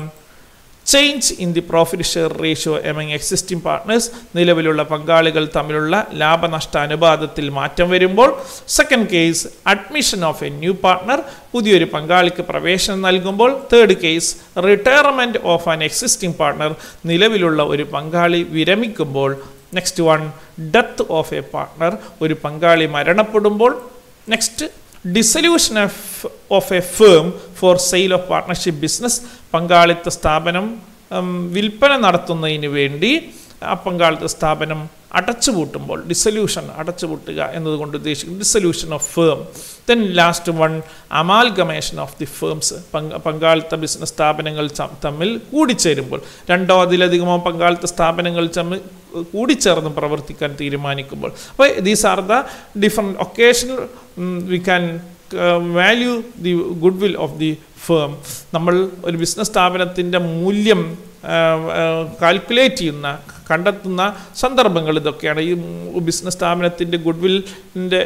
change in the profit share ratio among existing partners നിലവിലുള്ള പങ്കാളികൾ തമ്മിലുള്ള ലാഭനഷ്ട അനുപാതത്തിൽ മാറ്റം വരുമ്പോൾ second case admission of a new partner പുതിയൊരു പങ്കാളിക്ക് പ്രവേശനം നൽകുമ്പോൾ third case retirement of an existing partner നിലവിലുള്ള ഒരു പങ്കാളി വിരമിക്കുമ്പോൾ next one death of a partner ഒരു പങ്കാളി മരണപ്പെടുമ്പോൾ next dissolution of of a firm for sale of partnership business പങ്കാളിത്ത സ്ഥാപനം ഉം, വിൽപ്പന നടത്തുന്നതിന് വേണ്ടി ആ പങ്കാളിത്ത സ്ഥാപനം അടച്ചുപൂട്ടുമ്പോൾ ഡിസൊല്യൂഷൻ അടച്ചുപൂട്ടുക എന്നതുകൊണ്ട് ഉദ്ദേശിക്കുന്നത് dissolution of firm then last one amalgamation of the firms പങ്കാളിത്ത ബിസിനസ് സ്ഥാപനങ്ങൾ ച- തമ്മിൽ കൂടിച്ചേരുമ്പോൾ രണ്ടോ അതിലധികമോ പങ്കാളിത്ത സ്ഥാപനങ്ങൾ തമ്മിൽ കൂടിച്ചേർന്ന് പ്രവർത്തിക്കാൻ തീരുമാനിക്കുമ്പോൾ അപ്പോൾ these are the different occasion we can value the goodwill of the firm നമ്മൾ ഒരു ബിസിനസ് സ്ഥാപനത്തിൻ്റെ മൂല്യം കാൽക്കുലേറ്റ് ചെയ്യുന്ന കണ്ടെത്തുന്ന സന്ദർഭങ്ങൾ ഇതൊക്കെയാണ് ഈ ബിസിനസ് സ്ഥാപനത്തിൻ്റെ ഗുഡ് വില്ലിൻ്റെ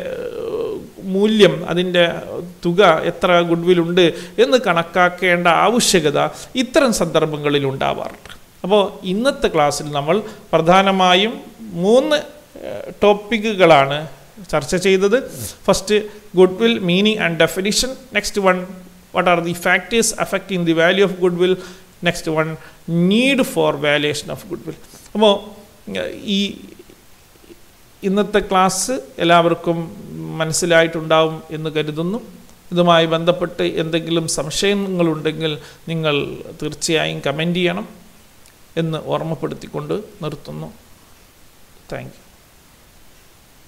മൂല്യം അതിൻ്റെ തുക എത്ര ഗുഡ് വിൽ ഉണ്ട് എന്ന് കണക്കാക്കേണ്ട ആവശ്യകത ഇത്തരം സന്ദർഭങ്ങളിൽ ഉണ്ടാവാറുണ്ട് അപ്പോൾ ഇന്നത്തെ ക്ലാസ്സിൽ നമ്മൾ പ്രധാനമായും മൂന്ന് ടോപ്പിക്കുകളാണ് ചർച്ച ചെയ്തത് first goodwill meaning and definition next one what are the factors affecting the value of goodwill next one need for valuation of goodwill അപ്പോൾ ഈ ഇന്നത്തെ ക്ലാസ് എല്ലാവർക്കും മനസ്സിലായിട്ടുണ്ടാവും എന്ന് കരുതുന്നു ഇതുമായി ബന്ധപ്പെട്ട് എന്തെങ്കിലും സംശയങ്ങളുണ്ടെങ്കിൽ നിങ്ങൾ തീർച്ചയായും കമൻറ്റ് ചെയ്യണം എന്ന് ഓർമ്മപ്പെടുത്തിക്കൊണ്ട് നിർത്തുന്നു താങ്ക് യു